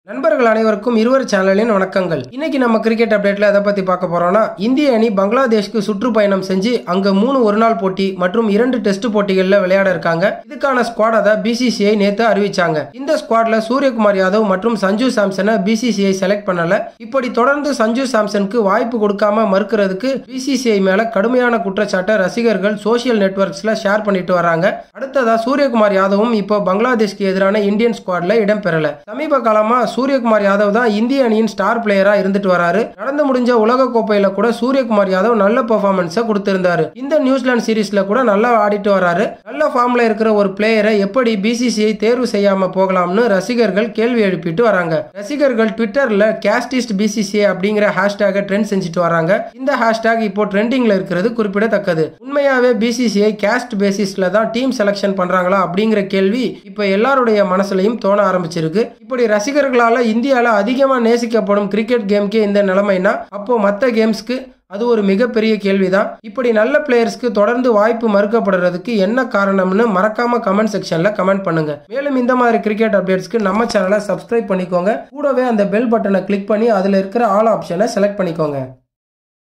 நண்பர்கள் அனைவருக்கும் இருவர் சேனலின் வணக்கங்கள் இன்னைக்கு நம்ம கிரிக்கெட் அப்டேட்ல எதை பத்தி பார்க்க போறோம்னா இந்திய அணி பங்களாதேஷ்க்கு சுற்றுப்பயணம் செஞ்சு அங்க மூணு ஒருநாள் போட்டி மற்றும் இரண்டு டெஸ்ட் போட்டிகள்ல விளையாட இருக்காங்க இதுக்கான ஸ்குவாட் அதை பிசிசிஐ நேத்து அறிவிச்சாங்க இந்த ஸ்குவாட்ல சூரியகுமார் யாதவ் மற்றும் சஞ்சு சாம்சனை பிசிசிஐ செலக்ட் பண்ணல இப்படி தொடர்ந்து சஞ்சு சாம்சனுக்கு வாய்ப்பு கொடுக்காம மறுக்கிறதுக்கு பிசிசிஐ மேல கடுமையான குற்றச்சாட்டை ரசிகர்கள் சோசியல் நெட்வொர்க்ஸ்ல ஷேர் பண்ணிட்டு வராங்க அடுத்ததா சூரியகுமார் யாதவும் இப்போ பங்களாதேஷ்க்கு எதிரான இந்தியன் ஸ்குவாட்ல இடம் பெறல சமீப காலமா சூரியகுமார் யாதவ் தான் இந்திய அணியின் ஸ்டார் பிளேயரா இருந்துட்டு வராரு நடந்து முடிஞ்ச உலக கோப்பையில கூட சூரியகுமார் யாதவ் நல்ல பெர்ஃபார்மன்ஸை கொடுத்திருந்தாரு இந்த நியூசிலாந்து சீரீஸ்ல கூட நல்லா ஆடிட்டு வராரு நல்ல ஃபார்ம்ல இருக்கிற ஒரு பிளேயரை எப்படி பிசிசிஐ தேர்வு செய்யாம போகலாம்னு ரசிகர்கள் கேள்வி எழுப்பிட்டு வராங்க ரசிகர்கள் ட்விட்டர்ல கேஸ்டிஸ்ட் பிசிசிஐ அப்படிங்கிற ஹேஷ்டேக ட்ரெண்ட் செஞ்சுட்டு வராங்க இந்த ஹேஷ்டேக் இப்போ ட்ரெண்டிங்ல இருக்கிறது குறிப்பிடத்தக்கது உண்மையாவே பிசிசிஐ கேஸ்ட் பேசிஸ்ல தான் டீம் செலக்ஷன் பண்றாங்களா அப்படிங்கிற கேள்வி இப்போ எல்லாருடைய மனசுலயும் தோண ஆரம்பிச்சிருக்கு இப்படி ரசிகர்களால இந்தியால அதிகமா நேசிக்கப்படும் கிரிக்கெட் கேம்க்கே இந்த நிலைமைனா அப்போ மற்ற கேம்ஸ்க்கு அது ஒரு மிகப்பெரிய கேள்விதான் இப்படி நல்ல பிளேயர்ஸ்க்கு தொடர்ந்து வாய்ப்பு மறுக்கப்படுறதுக்கு என்ன காரணம்னு மறக்காம கமெண்ட் செக்ஷன்ல கமெண்ட் பண்ணுங்க மேலும் இந்த மாதிரி கிரிக்கெட் அப்டேட்ஸ்க்கு நம்ம சேனலை சப்ஸ்கிரைப் பண்ணிக்கோங்க கூடவே அந்த பெல் பட்டனை கிளிக் பண்ணி அதுல இருக்கிற ஆல் ஆப்ஷனை செலக்ட் பண்ணிக்கோங்க